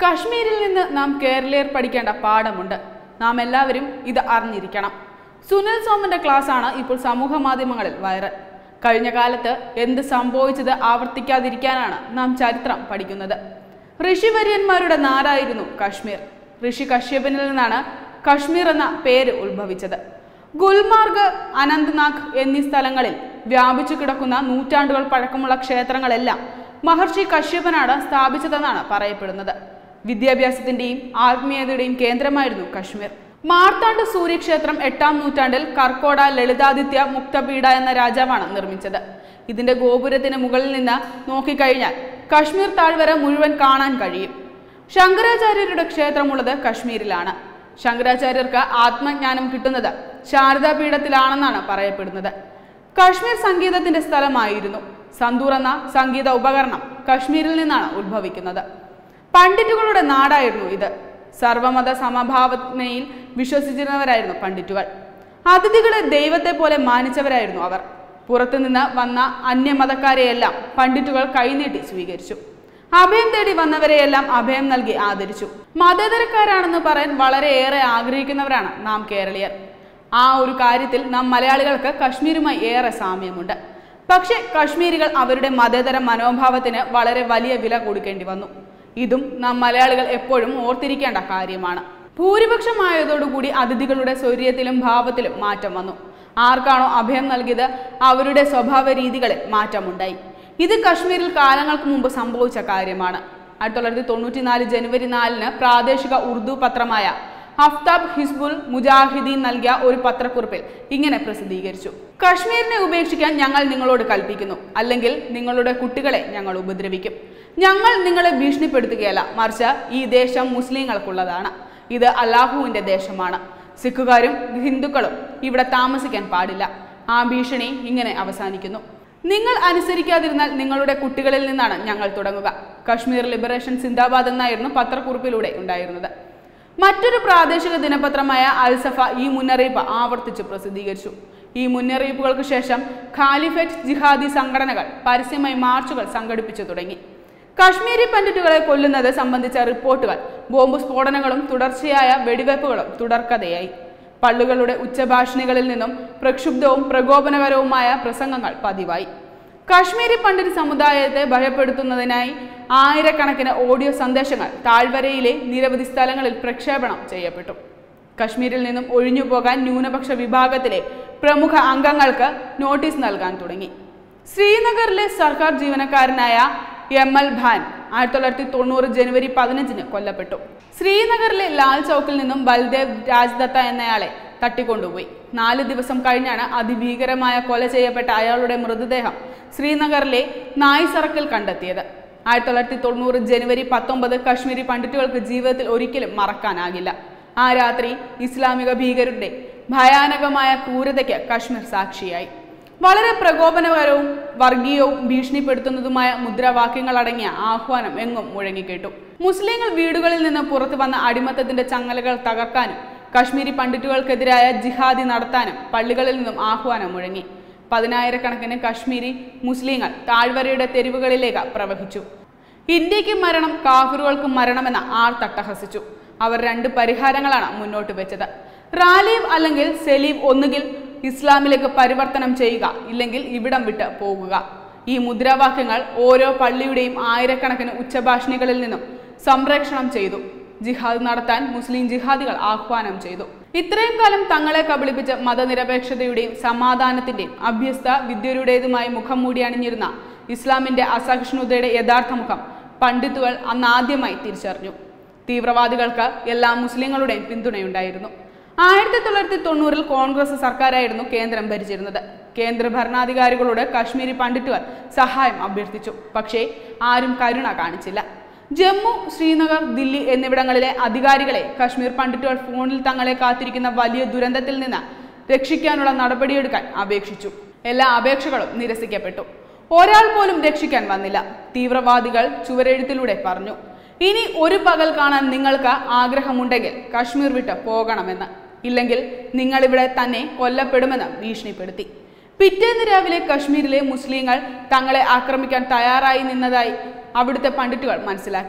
കശ്മീരിൽ നിന്ന് നാം കേരളീയർ പഠിക്കേണ്ട പാഠമുണ്ട് നാം എല്ലാവരും ഇത് അറിഞ്ഞിരിക്കണം സുനിൽ സോമന്റെ ക്ലാസ്സാണ് ഇപ്പോൾ സമൂഹ മാധ്യമങ്ങളിൽ വൈറൽ കഴിഞ്ഞ കാലത്ത് എന്ത് സംഭവിച്ചത് ആവർത്തിക്കാതിരിക്കാനാണ് നാം ചരിത്രം പഠിക്കുന്നത് ഋഷിവര്യന്മാരുടെ നാടായിരുന്നു കശ്മീർ ഋഷി കശ്യപനിൽ നിന്നാണ് കശ്മീർ എന്ന പേര് ഉത്ഭവിച്ചത് ഗുൽമാർഗ് അനന്ത്നാഗ് എന്നീ സ്ഥലങ്ങളിൽ വ്യാപിച്ചു കിടക്കുന്ന നൂറ്റാണ്ടുകൾ പഴക്കമുള്ള ക്ഷേത്രങ്ങളെല്ലാം മഹർഷി കശ്യപനാണ് സ്ഥാപിച്ചതെന്നാണ് പറയപ്പെടുന്നത് വിദ്യാഭ്യാസത്തിന്റെയും ആത്മീയതയുടെയും കേന്ദ്രമായിരുന്നു കശ്മീർ മാർത്താണ്ഡ് സൂര്യക്ഷേത്രം എട്ടാം നൂറ്റാണ്ടിൽ കർക്കോട ലളിതാദിത്യ മുക്തപീഡ എന്ന രാജാവാണ് നിർമ്മിച്ചത് ഇതിന്റെ ഗോപുരത്തിന് മുകളിൽ നിന്ന് നോക്കിക്കഴിഞ്ഞാൽ കശ്മീർ താഴ്വര മുഴുവൻ കാണാൻ കഴിയും ശങ്കരാചാര്യരുടെ ക്ഷേത്രമുള്ളത് കശ്മീരിലാണ് ശങ്കരാചാര്യർക്ക് ആത്മജ്ഞാനം കിട്ടുന്നത് ശാരദാപീഠത്തിലാണെന്നാണ് പറയപ്പെടുന്നത് കശ്മീർ സംഗീതത്തിന്റെ സ്ഥലമായിരുന്നു സന്തൂർ എന്ന സംഗീത ഉപകരണം കശ്മീരിൽ നിന്നാണ് ഉത്ഭവിക്കുന്നത് പണ്ഡിറ്റുകളുടെ നാടായിരുന്നു ഇത് സർവമത സമഭാവനയിൽ വിശ്വസിച്ചിരുന്നവരായിരുന്നു പണ്ഡിറ്റുകൾ അതിഥികളെ ദൈവത്തെ പോലെ മാനിച്ചവരായിരുന്നു അവർ പുറത്തുനിന്ന് വന്ന അന്യമതക്കാരെയെല്ലാം പണ്ഡിറ്റുകൾ കൈനീട്ടി സ്വീകരിച്ചു അഭയം തേടി വന്നവരെയെല്ലാം അഭയം നൽകി ആദരിച്ചു മതേതരക്കാരാണെന്ന് പറയാൻ വളരെയേറെ ആഗ്രഹിക്കുന്നവരാണ് നാം കേരളീയർ ആ ഒരു കാര്യത്തിൽ നാം മലയാളികൾക്ക് കശ്മീരുമായി ഏറെ സാമ്യമുണ്ട് പക്ഷേ കശ്മീരികൾ അവരുടെ മതേതര മനോഭാവത്തിന് വളരെ വലിയ വില കൊടുക്കേണ്ടി വന്നു ഇതും നാം മലയാളികൾ എപ്പോഴും ഓർത്തിരിക്കേണ്ട കാര്യമാണ് ഭൂരിപക്ഷമായതോടുകൂടി അതിഥികളുടെ സ്വര്യത്തിലും ഭാവത്തിലും മാറ്റം വന്നു ആർക്കാണോ അഭയം നൽകിയത് അവരുടെ സ്വഭാവ രീതികളിൽ മാറ്റമുണ്ടായി ഇത് കശ്മീരിൽ കാലങ്ങൾക്ക് മുമ്പ് സംഭവിച്ച കാര്യമാണ് ആയിരത്തി തൊള്ളായിരത്തി തൊണ്ണൂറ്റിനാല് ജനുവരി നാലിന് പ്രാദേശിക ഉറുദു പത്രമായ ഹഫ്താബ് ഹിസ്ബുൽ മുജാഹിദീൻ നൽകിയ ഒരു പത്രക്കുറിപ്പിൽ ഇങ്ങനെ പ്രസിദ്ധീകരിച്ചു കശ്മീരിനെ ഉപേക്ഷിക്കാൻ ഞങ്ങൾ നിങ്ങളോട് കൽപ്പിക്കുന്നു അല്ലെങ്കിൽ നിങ്ങളുടെ കുട്ടികളെ ഞങ്ങൾ ഉപദ്രവിക്കും ഞങ്ങൾ നിങ്ങളെ ഭീഷണിപ്പെടുത്തുകയല്ല മറിച്ച് ഈ ദേശം മുസ്ലിങ്ങൾക്കുള്ളതാണ് ഇത് അല്ലാഹുവിന്റെ ദേശമാണ് സിഖുകാരും ഹിന്ദുക്കളും ഇവിടെ താമസിക്കാൻ പാടില്ല ആ ഭീഷണി ഇങ്ങനെ അവസാനിക്കുന്നു നിങ്ങൾ അനുസരിക്കാതിരുന്നാൽ നിങ്ങളുടെ കുട്ടികളിൽ നിന്നാണ് ഞങ്ങൾ തുടങ്ങുക കശ്മീർ ലിബറേഷൻ സിന്ദാബാദ് എന്നായിരുന്നു പത്രക്കുറിപ്പിലൂടെ ഉണ്ടായിരുന്നത് മറ്റൊരു പ്രാദേശിക ദിനപത്രമായ അൽസഫ ഈ മുന്നറിയിപ്പ് ആവർത്തിച്ച് പ്രസിദ്ധീകരിച്ചു ഈ മുന്നറിയിപ്പുകൾക്ക് ശേഷം ഖാലിഫറ്റ് ജിഹാദി സംഘടനകൾ പരസ്യമായി മാർച്ചുകൾ സംഘടിപ്പിച്ചു തുടങ്ങി കശ്മീരി പണ്ഡിറ്റുകളെ കൊല്ലുന്നത് സംബന്ധിച്ച റിപ്പോർട്ടുകൾ ബോംബ് സ്ഫോടനങ്ങളും തുടർച്ചയായ വെടിവയ്പ്പുകളും തുടർക്കഥയായി പള്ളികളുടെ ഉച്ചഭാഷണികളിൽ നിന്നും പ്രക്ഷുബ്ധവും പ്രകോപനകരവുമായ പ്രസംഗങ്ങൾ പതിവായി കാശ്മീരി പണ്ഡിറ്റ് സമുദായത്തെ ഭയപ്പെടുത്തുന്നതിനായി ആയിരക്കണക്കിന് ഓഡിയോ സന്ദേശങ്ങൾ താഴ്വരയിലെ നിരവധി സ്ഥലങ്ങളിൽ പ്രക്ഷേപണം ചെയ്യപ്പെട്ടു കശ്മീരിൽ നിന്നും ഒഴിഞ്ഞു പോകാൻ ന്യൂനപക്ഷ വിഭാഗത്തിലെ പ്രമുഖ അംഗങ്ങൾക്ക് നോട്ടീസ് നൽകാൻ തുടങ്ങി ശ്രീനഗറിലെ സർക്കാർ ജീവനക്കാരനായ എം എൽ ഖാൻ ആയിരത്തി തൊള്ളായിരത്തി തൊണ്ണൂറ് ജനുവരി പതിനഞ്ചിന് കൊല്ലപ്പെട്ടു ശ്രീനഗറിലെ ലാൽ ചൗക്കിൽ നിന്നും ബൽദേവ് രാജ്ദത്ത എന്നയാളെ തട്ടിക്കൊണ്ടുപോയി നാല് ദിവസം കഴിഞ്ഞാണ് അതിഭീകരമായ കൊല ചെയ്യപ്പെട്ട അയാളുടെ മൃതദേഹം ശ്രീനഗറിലെ നായ് സർക്കിൽ കണ്ടെത്തിയത് ആയിരത്തി തൊള്ളായിരത്തി തൊണ്ണൂറ് ജനുവരി പത്തൊമ്പത് കശ്മീരി പണ്ഡിറ്റുകൾക്ക് ജീവിതത്തിൽ ഒരിക്കലും മറക്കാനാകില്ല ആ രാത്രി ഇസ്ലാമിക ഭീകരരുടെ ഭയാനകമായ ക്രൂരതയ്ക്ക് കശ്മീർ സാക്ഷിയായി വളരെ പ്രകോപനപരവും വർഗീയവും ഭീഷണിപ്പെടുത്തുന്നതുമായ മുദ്രാവാക്യങ്ങളടങ്ങിയ ആഹ്വാനം എങ്ങും മുഴങ്ങിക്കേട്ടു മുസ്ലിങ്ങൾ വീടുകളിൽ നിന്ന് പുറത്തു വന്ന അടിമത്തത്തിന്റെ ചങ്ങലകൾ തകർക്കാനും കശ്മീരി പണ്ഡിറ്റുകൾക്കെതിരായ ജിഹാദി നടത്താനും പള്ളികളിൽ നിന്നും ആഹ്വാനം മുഴങ്ങി പതിനായിരക്കണക്കിന് കശ്മീരി മുസ്ലിങ്ങൾ താഴ്വരയുടെ തെരുവുകളിലേക്ക് പ്രവഹിച്ചു ഇന്ത്യക്ക് മരണം കാഫിറുകൾക്ക് മരണമെന്ന് ആർ തട്ടഹസിച്ചു അവർ രണ്ട് പരിഹാരങ്ങളാണ് മുന്നോട്ട് വെച്ചത് റാലീവ് അല്ലെങ്കിൽ സെലീവ് ഒന്നുകിൽ ഇസ്ലാമിലേക്ക് പരിവർത്തനം ചെയ്യുക ഇല്ലെങ്കിൽ ഇവിടം വിട്ട് പോകുക ഈ മുദ്രാവാക്യങ്ങൾ ഓരോ പള്ളിയുടെയും ആയിരക്കണക്കിന് ഉച്ചഭാഷണികളിൽ നിന്നും സംപ്രേഷണം ചെയ്തു ജിഹാദ് നടത്താൻ മുസ്ലിം ജിഹാദികൾ ആഹ്വാനം ചെയ്തു ഇത്രയും കാലം തങ്ങളെ കബളിപ്പിച്ച് മതനിരപേക്ഷതയുടെയും സമാധാനത്തിന്റെയും അഭ്യസ്ത വിദ്യരുടേതുമായി മുഖം മൂടി അണിഞ്ഞിരുന്ന ഇസ്ലാമിന്റെ അസഹിഷ്ണുതയുടെ യഥാർത്ഥ മുഖം പണ്ഡിത്തുകൾ അന്നാദ്യമായി തിരിച്ചറിഞ്ഞു തീവ്രവാദികൾക്ക് എല്ലാ മുസ്ലിങ്ങളുടെയും പിന്തുണയുണ്ടായിരുന്നു ആയിരത്തി തൊള്ളായിരത്തി തൊണ്ണൂറിൽ കോൺഗ്രസ് സർക്കാരായിരുന്നു കേന്ദ്രം ഭരിച്ചിരുന്നത് കേന്ദ്ര ഭരണാധികാരികളോട് കാശ്മീരി പണ്ഡിറ്റുകൾ സഹായം അഭ്യർത്ഥിച്ചു പക്ഷേ ആരും കരുണ കാണിച്ചില്ല ജമ്മു ശ്രീനഗർ ദില്ലി എന്നിവിടങ്ങളിലെ അധികാരികളെ കശ്മീർ പണ്ഡിറ്റുകൾ ഫോണിൽ തങ്ങളെ കാത്തിരിക്കുന്ന വലിയ ദുരന്തത്തിൽ നിന്ന് രക്ഷിക്കാനുള്ള നടപടിയെടുക്കാൻ അപേക്ഷിച്ചു എല്ലാ അപേക്ഷകളും നിരസിക്കപ്പെട്ടു ഒരാൾ പോലും രക്ഷിക്കാൻ വന്നില്ല തീവ്രവാദികൾ ചുവരെഴുത്തിലൂടെ പറഞ്ഞു ഇനി ഒരു പകൽ കാണാൻ നിങ്ങൾക്ക് ആഗ്രഹമുണ്ടെങ്കിൽ കശ്മീർ വിട്ട് പോകണമെന്ന് ഇല്ലെങ്കിൽ നിങ്ങളിവിടെ തന്നെ കൊല്ലപ്പെടുമെന്ന് ഭീഷണിപ്പെടുത്തി പിറ്റേന്ന് രാവിലെ കശ്മീരിലെ മുസ്ലിങ്ങൾ തങ്ങളെ ആക്രമിക്കാൻ തയ്യാറായി നിന്നതായി അവിടുത്തെ പണ്ഡിറ്റുകൾ മനസ്സിലാക്കി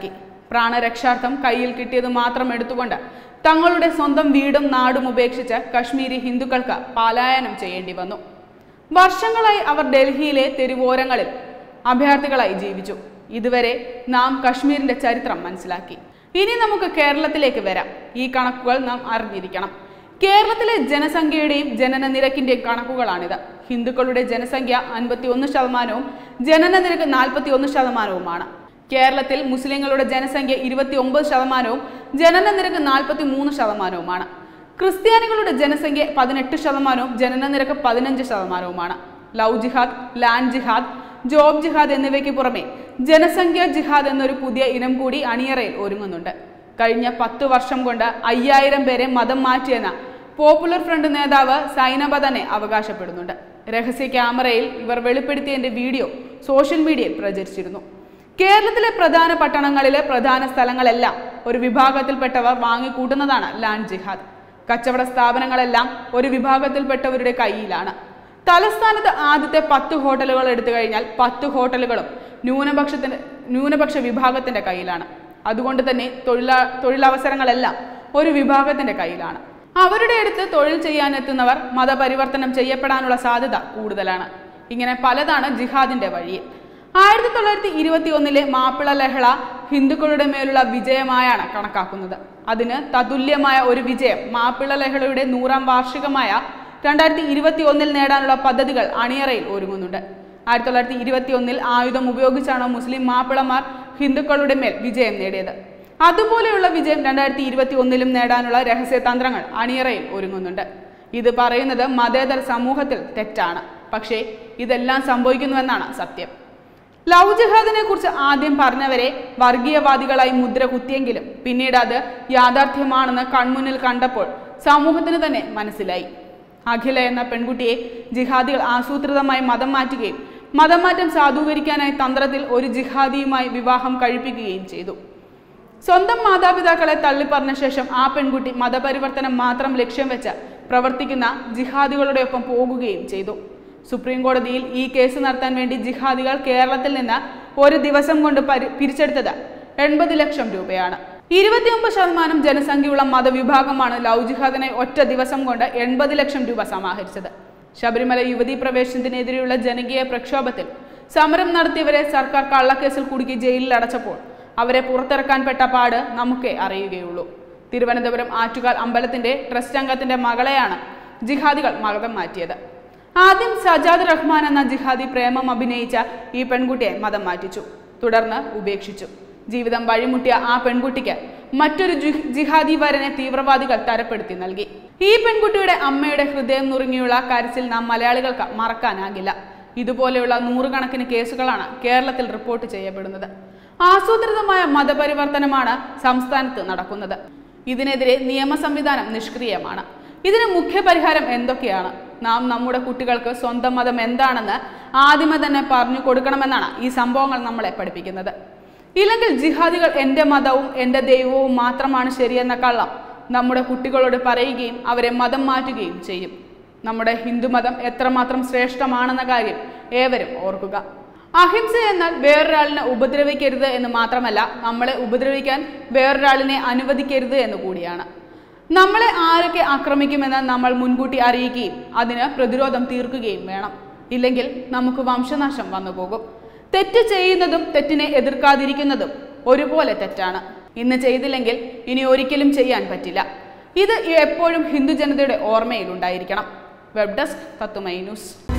പ്രാണരക്ഷാർത്ഥം കയ്യിൽ കിട്ടിയത് മാത്രം എടുത്തുകൊണ്ട് തങ്ങളുടെ സ്വന്തം വീടും നാടും ഉപേക്ഷിച്ച് കശ്മീരി ഹിന്ദുക്കൾക്ക് പലായനം ചെയ്യേണ്ടി വന്നു വർഷങ്ങളായി അവർ ഡൽഹിയിലെ തെരുവോരങ്ങളിൽ അഭയാർത്ഥികളായി ജീവിച്ചു ഇതുവരെ നാം കശ്മീരിന്റെ ചരിത്രം മനസ്സിലാക്കി ഇനി നമുക്ക് കേരളത്തിലേക്ക് വരാം ഈ കണക്കുകൾ നാം അറിഞ്ഞിരിക്കണം കേരളത്തിലെ ജനസംഖ്യയുടെയും ജനന നിരക്കിന്റെയും കണക്കുകളാണിത് ഹിന്ദുക്കളുടെ ജനസംഖ്യ അൻപത്തി ഒന്ന് ശതമാനവും ജനന നിരക്ക് നാൽപ്പത്തി ഒന്ന് ശതമാനവുമാണ് കേരളത്തിൽ മുസ്ലിങ്ങളുടെ ജനസംഖ്യ ഇരുപത്തി ഒമ്പത് ശതമാനവും ജനന നിരക്ക് നാൽപ്പത്തി മൂന്ന് ശതമാനവുമാണ് ക്രിസ്ത്യാനികളുടെ ജനസംഖ്യ പതിനെട്ട് ശതമാനവും ജനന നിരക്ക് പതിനഞ്ച് ശതമാനവുമാണ് love jihad land jihad job jihad എന്നിവയ്ക്ക് പുറമെ ജനസംഖ്യ ജിഹാദ് എന്നൊരു പുതിയ ഇനം കൂടി അണിയറയിൽ ഒരുങ്ങുന്നുണ്ട് കഴിഞ്ഞ പത്ത് വർഷം കൊണ്ട് അയ്യായിരം പേരെ മതം മാറ്റിയെന്ന പോപ്പുലർ ഫ്രണ്ട് നേതാവ് സൈനബ തന്നെ അവകാശപ്പെടുന്നുണ്ട് രഹസ്യ ക്യാമറയിൽ ഇവർ വെളിപ്പെടുത്തിയതിന്റെ വീഡിയോ സോഷ്യൽ മീഡിയയിൽ പ്രചരിച്ചിരുന്നു കേരളത്തിലെ പ്രധാന പട്ടണങ്ങളിലെ പ്രധാന സ്ഥലങ്ങളെല്ലാം ഒരു വിഭാഗത്തിൽപ്പെട്ടവർ വാങ്ങിക്കൂട്ടുന്നതാണ് ലാൻഡ് ജിഹാദ് കച്ചവട സ്ഥാപനങ്ങളെല്ലാം ഒരു വിഭാഗത്തിൽപ്പെട്ടവരുടെ കയ്യിലാണ് തലസ്ഥാനത്ത് ആദ്യത്തെ പത്ത് ഹോട്ടലുകൾ എടുത്തു കഴിഞ്ഞാൽ പത്ത് ഹോട്ടലുകളും ന്യൂനപക്ഷത്തിന്റെ ന്യൂനപക്ഷ വിഭാഗത്തിന്റെ കയ്യിലാണ് അതുകൊണ്ട് തന്നെ തൊഴിലാ തൊഴിലവസരങ്ങളെല്ലാം ഒരു വിഭാഗത്തിന്റെ കയ്യിലാണ് അവരുടെ അടുത്ത് തൊഴിൽ ചെയ്യാനെത്തുന്നവർ മതപരിവർത്തനം ചെയ്യപ്പെടാനുള്ള സാധ്യത കൂടുതലാണ് ഇങ്ങനെ പലതാണ് ജിഹാദിന്റെ വഴി ആയിരത്തി തൊള്ളായിരത്തി ഇരുപത്തി ഒന്നിലെ മാപ്പിള ലഹള ഹിന്ദുക്കളുടെ മേലുള്ള വിജയമായാണ് കണക്കാക്കുന്നത് അതിന് തതുല്യമായ ഒരു വിജയം മാപ്പിള ലഹളയുടെ നൂറാം വാർഷികമായ രണ്ടായിരത്തി ഇരുപത്തി ഒന്നിൽ നേടാനുള്ള പദ്ധതികൾ അണിയറയിൽ ഒരുങ്ങുന്നുണ്ട് ആയിരത്തി തൊള്ളായിരത്തി ഇരുപത്തി ഒന്നിൽ ആയുധം ഉപയോഗിച്ചാണ് മുസ്ലിം മാപ്പിളമാർ ഹിന്ദുക്കളുടെ മേൽ വിജയം നേടിയത് അതുപോലെയുള്ള വിജയം രണ്ടായിരത്തി ഇരുപത്തി ഒന്നിലും നേടാനുള്ള രഹസ്യ തന്ത്രങ്ങൾ അണിയറയിൽ ഒരുങ്ങുന്നുണ്ട് ഇത് പറയുന്നത് മതേതര സമൂഹത്തിൽ തെറ്റാണ് പക്ഷേ ഇതെല്ലാം സംഭവിക്കുന്നുവെന്നാണ് സത്യം ലവ് ജിഹാദിനെ കുറിച്ച് ആദ്യം പറഞ്ഞവരെ വർഗീയവാദികളായി മുദ്ര കുത്തിയെങ്കിലും പിന്നീട് അത് യാഥാർത്ഥ്യമാണെന്ന് കൺമുന്നിൽ കണ്ടപ്പോൾ സമൂഹത്തിന് തന്നെ മനസ്സിലായി അഖില എന്ന പെൺകുട്ടിയെ ജിഹാദികൾ ആസൂത്രിതമായി മതം മാറ്റുകയും മതം മാറ്റം സാധൂകരിക്കാനായി തന്ത്രത്തിൽ ഒരു ജിഹാദിയുമായി വിവാഹം കഴിപ്പിക്കുകയും ചെയ്തു സ്വന്തം മാതാപിതാക്കളെ തള്ളിപ്പറഞ്ഞ ശേഷം ആ പെൺകുട്ടി മതപരിവർത്തനം മാത്രം ലക്ഷ്യം വെച്ച് പ്രവർത്തിക്കുന്ന ജിഹാദികളുടെ ഒപ്പം പോകുകയും ചെയ്തു സുപ്രീം കോടതിയിൽ ഈ കേസ് നടത്താൻ വേണ്ടി ജിഹാദികൾ കേരളത്തിൽ നിന്ന് ഒരു ദിവസം കൊണ്ട് പരി പിരിച്ചെടുത്തത് എൺപത് ലക്ഷം രൂപയാണ് ഇരുപത്തിയൊമ്പത് ശതമാനം ജനസംഖ്യയുള്ള മതവിഭാഗമാണ് ലവ് ജിഹാദിനെ ഒറ്റ ദിവസം കൊണ്ട് എൺപത് ലക്ഷം രൂപ സമാഹരിച്ചത് ശബരിമല യുവതീ പ്രവേശനത്തിനെതിരെയുള്ള ജനകീയ പ്രക്ഷോഭത്തിൽ സമരം നടത്തിയവരെ സർക്കാർ കള്ളക്കേസിൽ കുടുക്കി ജയിലിൽ അടച്ചപ്പോൾ അവരെ പുറത്തിറക്കാൻ പെട്ട പാട് നമുക്കേ അറിയുകയുള്ളൂ തിരുവനന്തപുരം ആറ്റുകാൽ അമ്പലത്തിന്റെ ട്രസ്റ്റ് അംഗത്തിന്റെ മകളെയാണ് ജിഹാദികൾ മതം മാറ്റിയത് ആദ്യം സജാദ് റഹ്മാൻ എന്ന ജിഹാദി പ്രേമം അഭിനയിച്ച ഈ പെൺകുട്ടിയെ മതം മാറ്റിച്ചു തുടർന്ന് ഉപേക്ഷിച്ചു ജീവിതം വഴിമുട്ടിയ ആ പെൺകുട്ടിക്ക് മറ്റൊരു ജി- ജിഹാദി വരനെ തീവ്രവാദികൾ തരപ്പെടുത്തി നൽകി ഈ പെൺകുട്ടിയുടെ അമ്മയുടെ ഹൃദയം നുറുങ്ങിയുള്ള കരച്ചിൽ നാം മലയാളികൾക്ക് മറക്കാനാകില്ല ഇതുപോലെയുള്ള നൂറുകണക്കിന് കേസുകളാണ് കേരളത്തിൽ റിപ്പോർട്ട് ചെയ്യപ്പെടുന്നത് ആസൂത്രിതമായ മതപരിവർത്തനമാണ് സംസ്ഥാനത്ത് നടക്കുന്നത് ഇതിനെതിരെ നിയമ സംവിധാനം നിഷ്ക്രിയമാണ് ഇതിന് മുഖ്യ പരിഹാരം എന്തൊക്കെയാണ് നാം നമ്മുടെ കുട്ടികൾക്ക് സ്വന്തം മതം എന്താണെന്ന് ആദ്യമേ തന്നെ പറഞ്ഞു കൊടുക്കണമെന്നാണ് ഈ സംഭവങ്ങൾ നമ്മളെ പഠിപ്പിക്കുന്നത് ഇല്ലെങ്കിൽ ജിഹാദികൾ എൻ്റെ മതവും എൻ്റെ ദൈവവും മാത്രമാണ് ശരിയെന്ന കള്ളം നമ്മുടെ കുട്ടികളോട് പറയുകയും അവരെ മതം മാറ്റുകയും ചെയ്യും നമ്മുടെ ഹിന്ദുമതം എത്രമാത്രം ശ്രേഷ്ഠമാണെന്ന കാര്യം ഏവരും ഓർക്കുക അഹിംസ എന്നാൽ വേറൊരാളിനെ ഉപദ്രവിക്കരുത് എന്ന് മാത്രമല്ല നമ്മളെ ഉപദ്രവിക്കാൻ വേറൊരാളിനെ അനുവദിക്കരുത് എന്ന് കൂടിയാണ് നമ്മളെ ആരൊക്കെ ആക്രമിക്കുമെന്ന് നമ്മൾ മുൻകൂട്ടി അറിയിക്കുകയും അതിന് പ്രതിരോധം തീർക്കുകയും വേണം ഇല്ലെങ്കിൽ നമുക്ക് വംശനാശം വന്നു പോകും തെറ്റ് ചെയ്യുന്നതും തെറ്റിനെ എതിർക്കാതിരിക്കുന്നതും ഒരുപോലെ തെറ്റാണ് ഇന്ന് ചെയ്തില്ലെങ്കിൽ ഇനി ഒരിക്കലും ചെയ്യാൻ പറ്റില്ല ഇത് എപ്പോഴും ഹിന്ദു ജനതയുടെ ഓർമ്മയിൽ ഉണ്ടായിരിക്കണം വെബ് ഡെസ്ക് തത്തുമൈ ന്യൂസ്